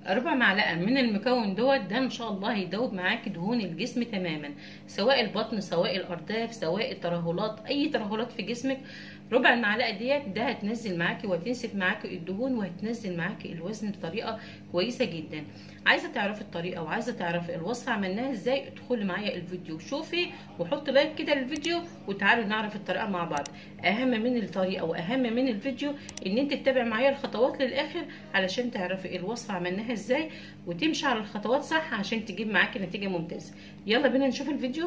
ربع معلقه من المكون دوت ده ان شاء الله هيدوب معاكي دهون الجسم تماما سواء البطن سواء الارداف سواء الترهلات اي ترهلات في جسمك ربع المعلقه ديت ده هتنزل معاكي وهتنسف معاكي الدهون وهتنزل معاكي الوزن بطريقه كويسه جدا عايزه تعرفي الطريقه وعايزه تعرفي الوصفه عملناها ازاي ادخلي معايا الفيديو شوفي وحطي لايك كده للفيديو وتعالوا نعرف الطريقه مع بعض اهم من الطريقه واهم من الفيديو ان انت تتابع معايا الخطوات للاخر علشان تعرفي الوصفه عملناها ازاي وتمشي على الخطوات صح عشان تجيب معاكي نتيجه ممتازه يلا بينا نشوف الفيديو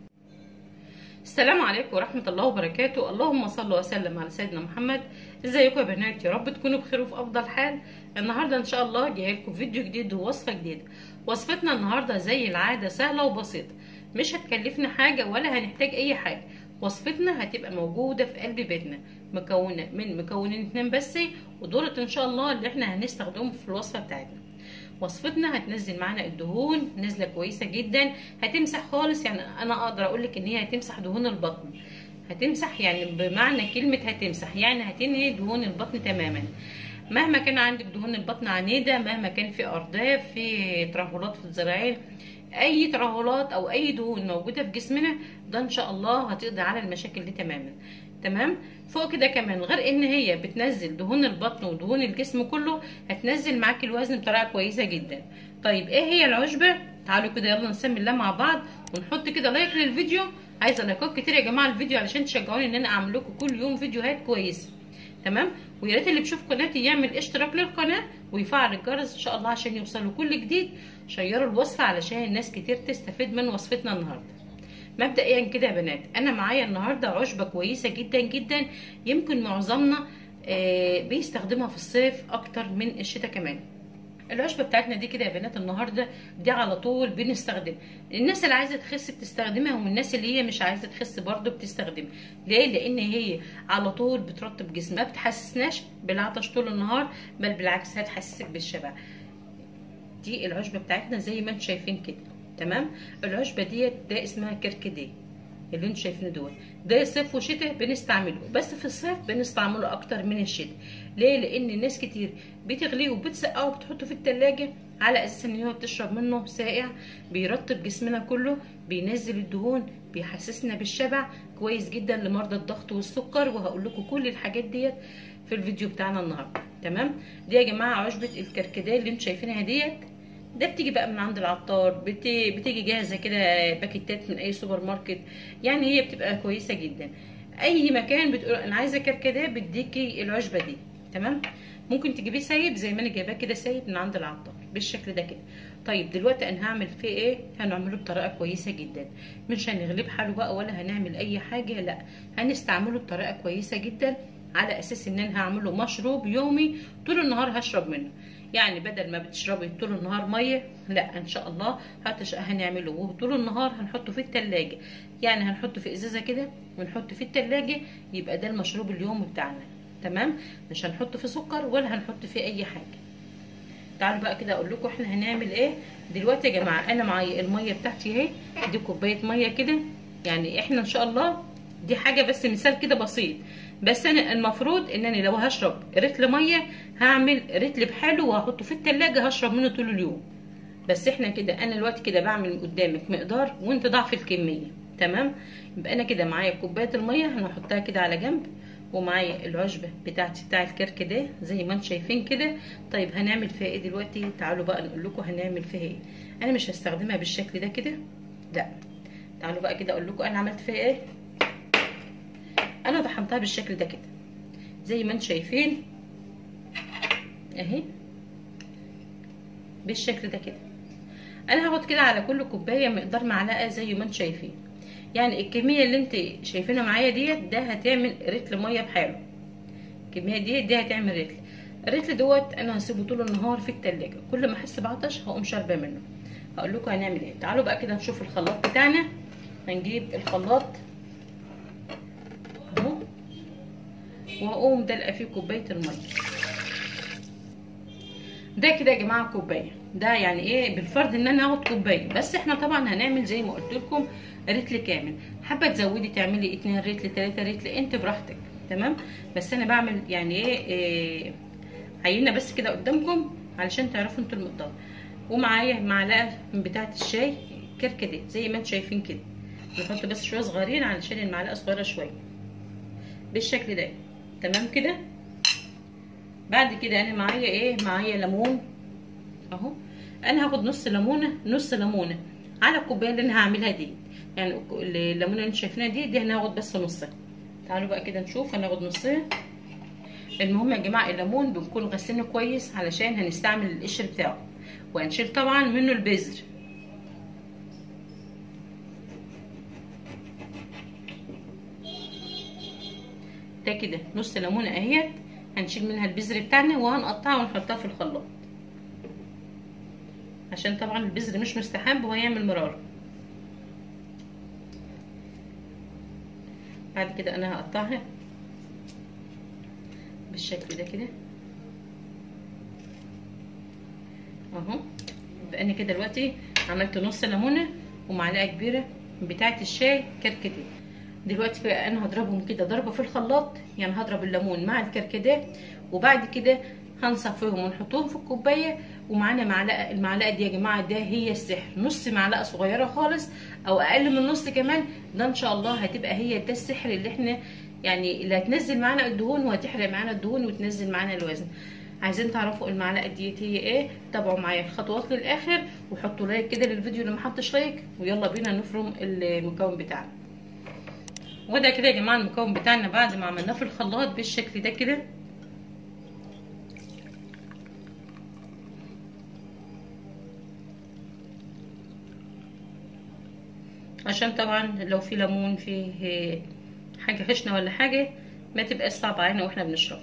السلام عليكم ورحمة الله وبركاته اللهم صل وسلم على سيدنا محمد ازيكم يا بنات يا رب تكونوا بخير وفي افضل حال النهارده ان شاء الله جايه لكم فيديو جديد ووصفه جديده وصفتنا النهارده زي العاده سهله وبسيطه مش هتكلفنا حاجه ولا هنحتاج اي حاجه وصفتنا هتبقى موجوده في قلب بيتنا مكونه من مكونين اتنين بس ودولت ان شاء الله اللي احنا هنستخدمهم في الوصفه بتاعتنا وصفتنا هتنزل معانا الدهون نازله كويسه جدا هتمسح خالص يعني انا اقدر اقول لك ان هي هتمسح دهون البطن هتمسح يعني بمعنى كلمه هتمسح يعني هتنهي دهون البطن تماما مهما كان عندك دهون البطن عنيده مهما كان في ارداف في ترهلات في الذراعين اي ترهلات او اي دهون موجوده في جسمنا ده ان شاء الله هتقضي على المشاكل دي تماما تمام فوق كده كمان غير ان هي بتنزل دهون البطن ودهون الجسم كله هتنزل معاكي الوزن بطريقه كويسه جدا طيب ايه هي العشبه تعالوا كده يلا نسمي الله مع بعض ونحط كده لايك للفيديو عايزه لايكات كتير يا جماعه الفيديو علشان تشجعوني ان انا اعمل لكم كل يوم فيديوهات كويسه تمام ويا ريت اللي بيشوف قناتي يعمل اشتراك للقناه ويفعل الجرس ان شاء الله عشان يوصله كل جديد شيروا الوصفه علشان الناس كتير تستفيد من وصفتنا النهارده مبدئيا كده يا بنات انا معايا النهارده عشبه كويسه جدا جدا يمكن معظمنا آه بيستخدمها في الصيف اكتر من الشتاء كمان العشبه بتاعتنا دي كده يا بنات النهارده دي على طول بنستخدم الناس اللي عايزه تخس بتستخدمها والناس اللي هي مش عايزه تخس برضو بتستخدمها ليه لان هي على طول بترطب جسمها ما بتحسسناش بالعطش طول النهار بل بالعكس هتحسسك بالشبع دي العشبه بتاعتنا زي ما انتم شايفين كده تمام العشبه ديت ده اسمها كركديه اللي انتم شايفينه دول ده صيف وشتاء بنستعمله بس في الصيف بنستعمله اكتر من الشتاء ليه لان الناس كتير بتغليه وبتسقعه وبتحطه في التلاجة على اساس ان هو بتشرب منه ساقع بيرطب جسمنا كله بينزل الدهون بيحسسنا بالشبع كويس جدا لمرضى الضغط والسكر وهقول لكم كل الحاجات ديت في الفيديو بتاعنا النهارده تمام دي يا جماعه عشبه الكركديه اللي انتم شايفينها ديت ده بتيجي بقى من عند العطار بتي بتيجي جاهزه كده باكيتات من اي سوبر ماركت يعني هي بتبقى كويسه جدا اي مكان بتقول انا عايزه كركديه بتديكي العشبه دي تمام ممكن تجيبيه سايب زي ما انا جايباه كده سايب من عند العطار بالشكل ده كده طيب دلوقتي انا هعمل فيه ايه هنعمله بطريقه كويسه جدا مش هنغلب حاله بقى ولا هنعمل اي حاجه لا هنستعمله بطريقه كويسه جدا على اساس ان انا هعمله مشروب يومي طول النهار هشرب منه يعني بدل ما بتشربي طول النهار ميه لا ان شاء الله هتش... هنعمله وطول النهار هنحطه في التلاجة يعني هنحطه في ازازه كده ونحطه في التلاجة يبقى ده المشروب اليومي بتاعنا تمام مش هنحط فيه سكر ولا هنحط فيه اي حاجه تعالوا بقى كده اقول لكم احنا هنعمل ايه دلوقتي يا جماعه انا معايا الميه بتاعتي اهي دي كوبايه ميه كده يعني احنا ان شاء الله دي حاجه بس مثال كده بسيط بس انا المفروض ان انا لو هشرب رتل ميه هعمل رتل بحاله وهحطه في التلاجة هشرب منه طول اليوم بس احنا كده انا دلوقتي كده بعمل قدامك مقدار وانت ضعف الكميه تمام يبقى انا كده معايا كوبايه الميه هنحطها كده على جنب ومعايا العشبه بتاعتي بتاع الكرك ده زي ما انتم شايفين كده طيب هنعمل فيها ايه دلوقتي تعالوا بقى نقول لكم هنعمل فيها ايه انا مش هستخدمها بالشكل ده كده لا تعالوا بقى كده اقول لكم انا عملت فيها ايه انا طحنتها بالشكل ده كده زي ما انتم شايفين اهي بالشكل ده كده انا هاخد كده على كل كوبايه مقدار معلقه زي ما انتم شايفين يعني الكميه اللي انت شايفينها معايا ديت ده هتعمل رتل ميه بحاله الكميه ديت دي هتعمل رتل الرتل دوت انا هسيبه طول النهار في التلاجة كل ما احس بعطش هقوم شاربه منه هقول لكم هنعمل ايه تعالوا بقى كده نشوف الخلاط بتاعنا هنجيب الخلاط اهو وهقوم دلقه فيه كوبايه الميه ده كده يا جماعه كوبايه ده يعني ايه بالفرض ان انا هاخد كوبايه بس احنا طبعا هنعمل زي ما قلت لكم رتل كامل حابه تزودي تعملي اتنين رتل تلاته رتل انت براحتك تمام بس انا بعمل يعني ايه, إيه عينه بس كده قدامكم علشان تعرفوا انتوا المقدار ومعايا معلقه من بتاعه الشاي كركديه زي ما انتوا شايفين كده نحط بس شويه صغيرين علشان المعلقه صغيره شويه بالشكل ده تمام كده بعد كده انا معايا ايه معايا ليمون اهو انا هاخد نص ليمونه نص ليمونه على الكوبايه اللي انا هعملها دي يعني الليمونه اللي انتوا شايفينها دي دي انا هاخد بس نصها تعالوا بقى كده نشوف هناخد نصها المهم يا جماعه الليمون بنكون غسلينه كويس علشان هنستعمل القشر بتاعه وهنشيل طبعا منه البذر ده كده نص ليمونه اهيت هنشيل منها البذر بتاعنا وهنقطعها ونحطها في الخلاط عشان طبعا البذر مش مستحب وهيعمل مراره بعد كده انا هقطعها بالشكل ده كده اهو يبقى انا كده دلوقتي عملت نص ليمونه ومعلقه كبيره بتاعه الشاي كركديه دلوقتي بقى انا هضربهم كده ضربه في الخلاط يعني هضرب الليمون مع الكركديه وبعد كده هنصفيهم ونحطهم في الكوبايه ومعانا معلقه المعلقه دي يا جماعه ده هي السحر نص معلقه صغيره خالص او اقل من نص كمان ده ان شاء الله هتبقى هي ده السحر اللي احنا يعني اللي هتنزل معانا الدهون وهتحرق معانا الدهون وتنزل معانا الوزن عايزين تعرفوا المعلقه ديت هي ايه تابعوا معايا الخطوات للاخر وحطوا لايك كده للفيديو اللي ما حطش لايك ويلا بينا نفرم المكون بتاعنا وده كده يا جماعه المكون بتاعنا بعد ما عملناه في الخلاط بالشكل ده كده عشان طبعا لو في ليمون فيه حاجه خشنه ولا حاجه ما تبقاش صعبه علينا واحنا بنشرب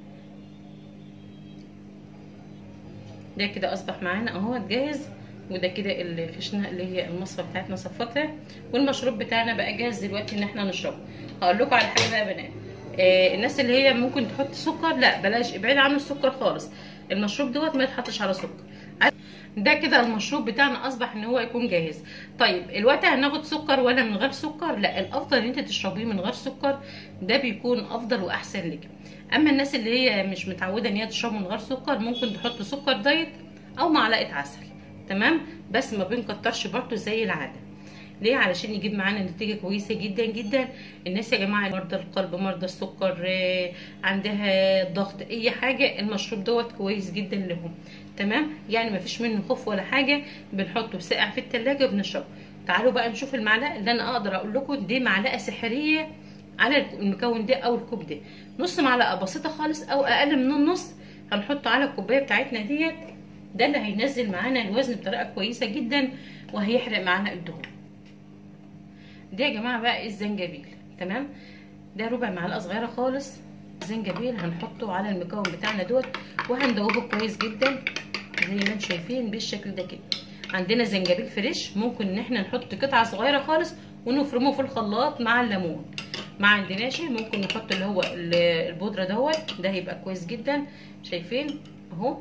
ده كده اصبح معانا اهو جاهز وده كده الخشنه اللي هي المصفى بتاعتنا صفتها والمشروب بتاعنا بقى جاهز دلوقتي ان احنا نشربه هقول لكم على حاجه بقى يا بنات آه الناس اللي هي ممكن تحط سكر لا بلاش ابعد عن السكر خالص المشروب دوت ما يتحطش على سكر ده كده المشروب بتاعنا اصبح ان هو يكون جاهز طيب الوقت هناخد سكر ولا من غير سكر لا الافضل ان انت تشربيه من غير سكر ده بيكون افضل واحسن لك اما الناس اللي هي مش متعوده ان هي تشرب من غير سكر ممكن تحط سكر دايت او معلقه عسل تمام بس ما بنكترش برضه زي العاده ليه علشان يجيب معانا نتيجه كويسه جدا جدا الناس يا جماعه مرضى القلب مرضى السكر عندها ضغط اي حاجه المشروب دوت كويس جدا لهم تمام يعني ما فيش منه خوف ولا حاجه بنحطه ساقع في التلاجة وبنشربه تعالوا بقى نشوف المعلقه اللي انا اقدر اقول لكم دي معلقه سحريه على المكون ده او الكوب ده نص معلقه بسيطه خالص او اقل من النص هنحطه على الكوبايه بتاعتنا ديت ده اللي هينزل معانا الوزن بطريقه كويسه جدا وهيحرق معانا الدهون ده يا جماعه بقى الزنجبيل تمام ده ربع معلقه صغيره خالص زنجبيل هنحطه على المكون بتاعنا دوت وهندوبه كويس جدا زي ما انتم شايفين بالشكل ده كده عندنا زنجبيل فريش ممكن ان احنا نحط قطعه صغيره خالص ونفرمه في الخلاط مع الليمون ما عندناش ممكن نحط اللي هو البودره دوت ده هيبقى كويس جدا شايفين اهو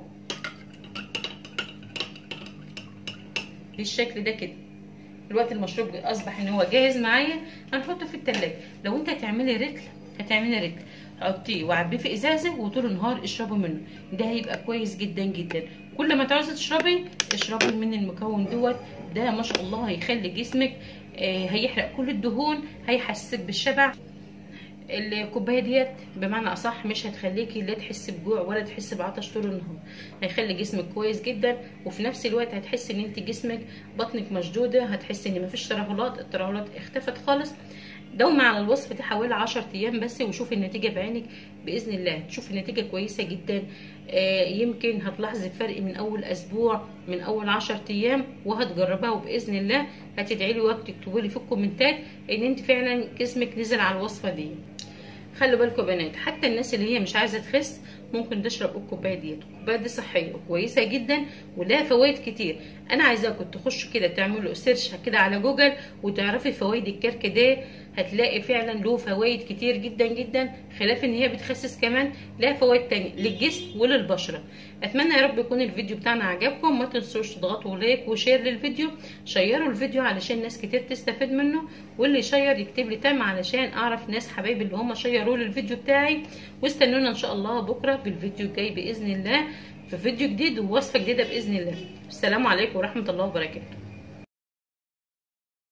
بالشكل ده كده دلوقتي المشروب اصبح ان هو جاهز معايا هنحطه في التلاجة لو انت هتعملي رتل هتعملي رتل حطيه وعبيه في ازازه وطول النهار اشربوا منه ده هيبقى كويس جدا جدا كل ما تعوزي تشربي اشربي من المكون دوت ده ما شاء الله هيخلي جسمك آه هيحرق كل الدهون هيحسسك بالشبع الكوبايه ديت بمعنى اصح مش هتخليكي لا تحسي بجوع ولا تحسي بعطش طول النهار هيخلي جسمك كويس جدا وفي نفس الوقت هتحسي ان انت جسمك بطنك مشدوده هتحسي ان مفيش ترهلات الترهلات اختفت خالص دومي على الوصفه دي حوالي 10 ايام بس وشوفي النتيجه بعينك باذن الله تشوفي النتيجه كويسه جدا آه يمكن هتلاحظي الفرق من اول اسبوع من اول 10 ايام وهتجربها وباذن الله هتدعي لي وتكتبوا لي في الكومنتات ان انت فعلا جسمك نزل على الوصفه دي خلوا بالكم بنات حتى الناس اللي هي مش عايزه تخس ممكن تشرب الكوبايه ديت الكوبايه دي صحيه وكويسه جدا ولها فوائد كتير انا عايزاكم تخشوا كده تعملوا سيرش كده على جوجل وتعرفي فوائد الكركديه هتلاقي فعلا له فوائد كتير جدا جدا خلاف ان هي بتخسس كمان لها فوائد تانية للجسم وللبشره اتمنى يا رب يكون الفيديو بتاعنا عجبكم ما تنسوش تضغطوا لايك وشير للفيديو شيروا الفيديو علشان ناس كتير تستفاد منه واللي يشير يكتب لي تم علشان اعرف ناس حبايبي اللي هم شيروا لي الفيديو بتاعي واستنونا ان شاء الله بكره بالفيديو الجاي باذن الله في فيديو جديد ووصفه جديده باذن الله السلام عليكم ورحمه الله وبركاته